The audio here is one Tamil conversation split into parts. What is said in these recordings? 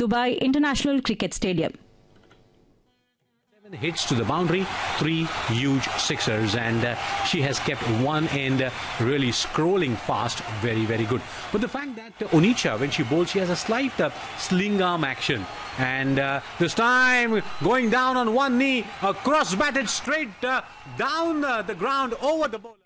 Dubai International Cricket Stadium. Seven hits to the boundary, three huge sixers, and uh, she has kept one end uh, really scrolling fast. Very, very good. But the fact that uh, Onicha, when she bowls, she has a slight uh, sling arm action. And uh, this time going down on one knee, a cross batted straight uh, down uh, the ground over the bowler.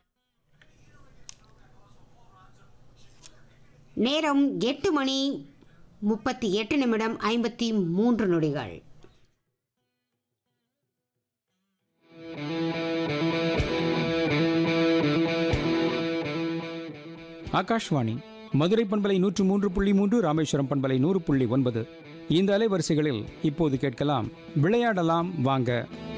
நேரம் எட்டு மணி முப்பத்தி எட்டு நிமிடம் ஐம்பத்தி மூன்று நொடிகள் ஆகாஷ்வாணி மதுரை பண்பலை நூற்று மூன்று புள்ளி மூன்று ராமேஸ்வரம் பண்பலை நூறு புள்ளி ஒன்பது இந்த அலைவரிசைகளில் இப்போது கேட்கலாம் விளையாடலாம் வாங்க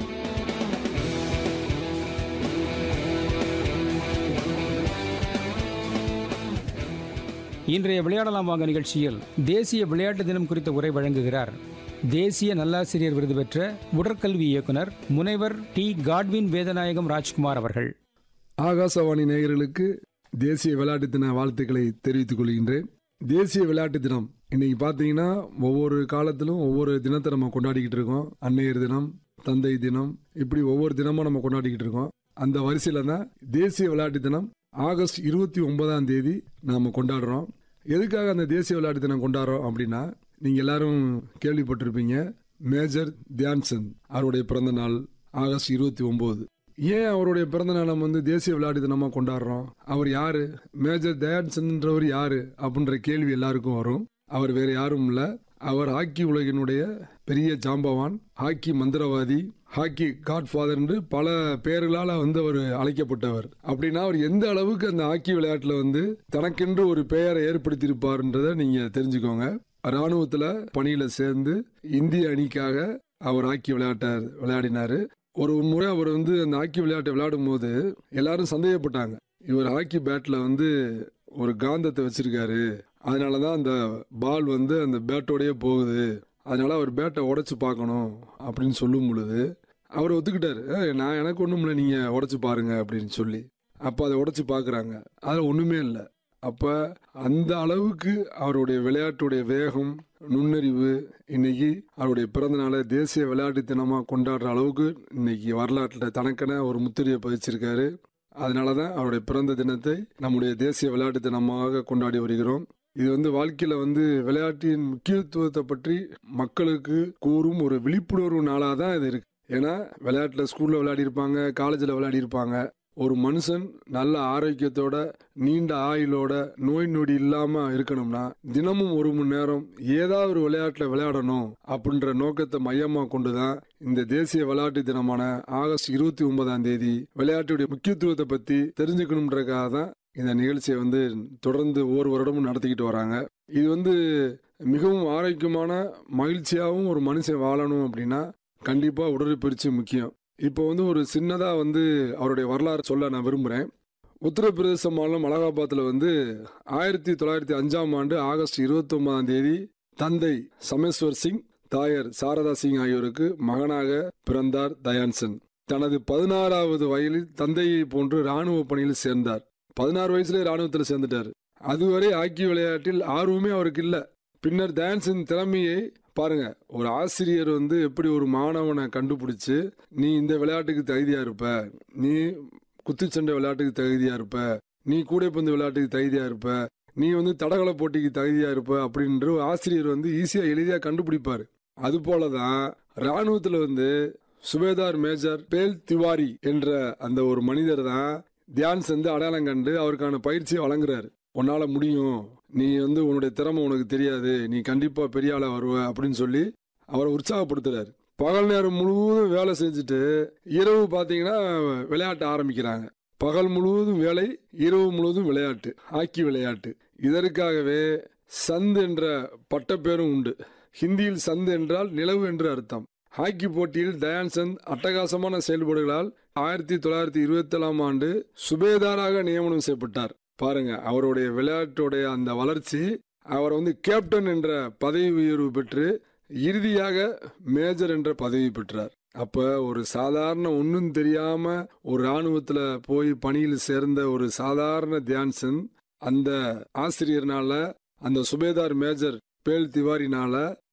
இன்றைய விளையாடலாம் வாங்க நிகழ்ச்சியில் தேசிய விளையாட்டு தினம் குறித்த உரை வழங்குகிறார் தேசிய நல்லாசிரியர் விருது பெற்ற உடற்கல்வி இயக்குனர் முனைவர் டி காட்வின் வேதநாயகம் ராஜ்குமார் அவர்கள் ஆகாசவாணி நேயர்களுக்கு தேசிய விளையாட்டு தின வாழ்த்துக்களை தெரிவித்துக் கொள்கின்றேன் தேசிய விளையாட்டு தினம் இன்னைக்கு பார்த்தீங்கன்னா ஒவ்வொரு காலத்திலும் ஒவ்வொரு தினத்தை நம்ம கொண்டாடிக்கிட்டு இருக்கோம் அன்னையர் தினம் தந்தை தினம் இப்படி ஒவ்வொரு தினமும் நம்ம கொண்டாடிக்கிட்டு இருக்கோம் அந்த வரிசையில தான் தேசிய விளையாட்டு தினம் ஆகஸ்ட் இருபத்தி ஒன்பதாம் தேதி நாம கொண்டாடுறோம் எதுக்காக அந்த தேசிய விளையாட்டு தினம் கொண்டாடுறோம் அப்படின்னா நீங்க எல்லாரும் கேள்விப்பட்டிருப்பீங்க மேஜர் தியான்சந்த் அவருடைய பிறந்த நாள் ஆகஸ்ட் இருபத்தி ஒன்பது ஏன் அவருடைய பிறந்த நாள் நம்ம வந்து தேசிய விளையாட்டு தினமா கொண்டாடுறோம் அவர் யாரு மேஜர் தயான்சன்றவர் யாரு அப்படின்ற கேள்வி எல்லாருக்கும் வரும் அவர் வேற யாரும் இல்ல அவர் ஹாக்கி உலகினுடைய பெரிய ஜாம்பவான் ஹாக்கி மந்திரவாதி ஹாக்கி காட்ஃபாதர் என்று பல பெயர்களால் வந்து அவர் அழைக்கப்பட்டவர் அப்படின்னா அவர் எந்த அளவுக்கு அந்த ஹாக்கி விளையாட்டுல வந்து தனக்கென்று ஒரு பெயரை ஏற்படுத்தியிருப்பார்ன்றதை நீங்க தெரிஞ்சுக்கோங்க ராணுவத்துல பணியில சேர்ந்து இந்திய அணிக்காக அவர் ஹாக்கி விளையாட்ட விளையாடினாரு ஒரு முறை அவர் வந்து அந்த ஹாக்கி விளையாட்டை விளையாடும் போது எல்லாரும் சந்தேகப்பட்டாங்க இவர் ஹாக்கி பேட்ல வந்து ஒரு காந்தத்தை வச்சிருக்காரு அதனாலதான் அந்த பால் வந்து அந்த பேட்டோடயே போகுது அதனால அவர் பேட்டை உடைச்சு பார்க்கணும் அப்படின்னு சொல்லும் பொழுது அவர் ஒத்துக்கிட்டாரு "ஏய், நான் எனக்கு ஒண்ணும் இல்லை நீங்க உடைச்சு பாருங்க அப்படின்னு சொல்லி அப்ப அதை உடைச்சு பார்க்கறாங்க அதுல ஒண்ணுமே இல்லை அப்ப அந்த அளவுக்கு அவருடைய விளையாட்டுடைய வேகம் நுண்ணறிவு இன்னைக்கு அவருடைய பிறந்த நாளை தேசிய விளையாட்டு தினமா கொண்டாடுற அளவுக்கு இன்னைக்கு வரலாற்றில் தனக்கென ஒரு முத்திரையை பதிச்சிருக்காரு அதனால தான் அவருடைய பிறந்த தினத்தை நம்முடைய தேசிய விளையாட்டு தினமாக கொண்டாடி வருகிறோம் இது வந்து வாழ்க்கையில வந்து விளையாட்டின் முக்கியத்துவத்தை பற்றி மக்களுக்கு கூறும் ஒரு விழிப்புணர்வு நாளாக தான் இது இருக்கு ஏன்னா விளையாட்டுல ஸ்கூல்ல விளையாடி இருப்பாங்க காலேஜில் விளையாடி இருப்பாங்க ஒரு மனுஷன் நல்ல ஆரோக்கியத்தோட நீண்ட ஆயுளோட நோய் நொடி இல்லாம இருக்கணும்னா தினமும் ஒரு மணி நேரம் ஏதாவது ஒரு விளையாட்டுல விளையாடணும் அப்படின்ற நோக்கத்தை மையமா கொண்டுதான் இந்த தேசிய விளையாட்டு தினமான ஆகஸ்ட் இருபத்தி ஒன்பதாம் தேதி விளையாட்டுடைய முக்கியத்துவத்தை பத்தி தெரிஞ்சுக்கணுன்றதுக்காக தான் இந்த நிகழ்ச்சியை வந்து தொடர்ந்து ஒவ்வொரு வருடமும் நடத்திக்கிட்டு வராங்க இது வந்து மிகவும் ஆரோக்கியமான மகிழ்ச்சியாகவும் ஒரு மனுஷன் வாழணும் அப்படின்னா கண்டிப்பா உடற்பயிற்சி முக்கியம் இப்போ வந்து ஒரு சின்னதா வந்து அவருடைய வரலாறு சொல்ல நான் விரும்புறேன் உத்தரப்பிரதேச மாநிலம் அலகாபாத்தில் வந்து ஆயிரத்தி தொள்ளாயிரத்தி அஞ்சாம் ஆண்டு ஆகஸ்ட் இருபத்தி ஒன்பதாம் தேதி தந்தை சமேஸ்வர் சிங் தாயர் சாரதா சிங் ஆகியோருக்கு மகனாக பிறந்தார் தயான்சன் தனது பதினாறாவது வயதில் தந்தையை போன்று ராணுவ பணியில் சேர்ந்தார் பதினாறு வயசுல ராணுவத்தில் சேர்ந்துட்டார் அதுவரை ஹாக்கி விளையாட்டில் ஆர்வமே அவருக்கு இல்ல பின்னர் தயான்சன் திறமையை பாருங்க ஒரு ஆசிரியர் வந்து எப்படி ஒரு மாணவனை கண்டுபிடிச்சு நீ இந்த விளையாட்டுக்கு தகுதியா இருப்ப நீ குத்துச்சண்டை விளையாட்டுக்கு தகுதியா இருப்ப நீ கூடைப்பந்து விளையாட்டுக்கு தகுதியா இருப்ப நீ வந்து தடகள போட்டிக்கு தகுதியா இருப்ப அப்படின்ற ஒரு ஆசிரியர் வந்து ஈஸியா எளிதியா கண்டுபிடிப்பாரு அது போலதான் ராணுவத்துல வந்து சுபேதார் மேஜர் பேல் திவாரி என்ற அந்த ஒரு மனிதர் தான் தியான் செந்து அடையாளம் கண்டு அவருக்கான பயிற்சியை வழங்குறாரு உன்னால முடியும் நீ வந்து உன்னுடைய திறமை உனக்கு தெரியாது நீ கண்டிப்பா பெரிய ஆளா வருவ அப்படின்னு சொல்லி அவரை உற்சாகப்படுத்துறாரு பகல் நேரம் முழுவதும் வேலை செஞ்சுட்டு இரவு பாத்தீங்கன்னா விளையாட்ட ஆரம்பிக்கிறாங்க பகல் முழுவதும் வேலை இரவு முழுவதும் விளையாட்டு ஹாக்கி விளையாட்டு இதற்காகவே சந்த் என்ற பட்டப்பேரும் உண்டு ஹிந்தியில் சந்த் என்றால் நிலவு என்று அர்த்தம் ஹாக்கி போட்டியில் தயான்சந்த் அட்டகாசமான செயல்பாடுகளால் ஆயிரத்தி தொள்ளாயிரத்தி இருபத்தி ஏழாம் ஆண்டு சுபேதாராக நியமனம் செய்யப்பட்டார் பாருங்க அவருடைய விளையாட்டுடைய அந்த வளர்ச்சி அவர் வந்து கேப்டன் என்ற பதவி உயர்வு பெற்று இறுதியாக மேஜர் என்ற பதவி பெற்றார் அப்ப ஒரு சாதாரண ஒன்றும் தெரியாம ஒரு ராணுவத்துல போய் பணியில் சேர்ந்த ஒரு சாதாரண தியான்சந்த் அந்த ஆசிரியர்னால அந்த சுபேதார் மேஜர் பேல் திவாரினால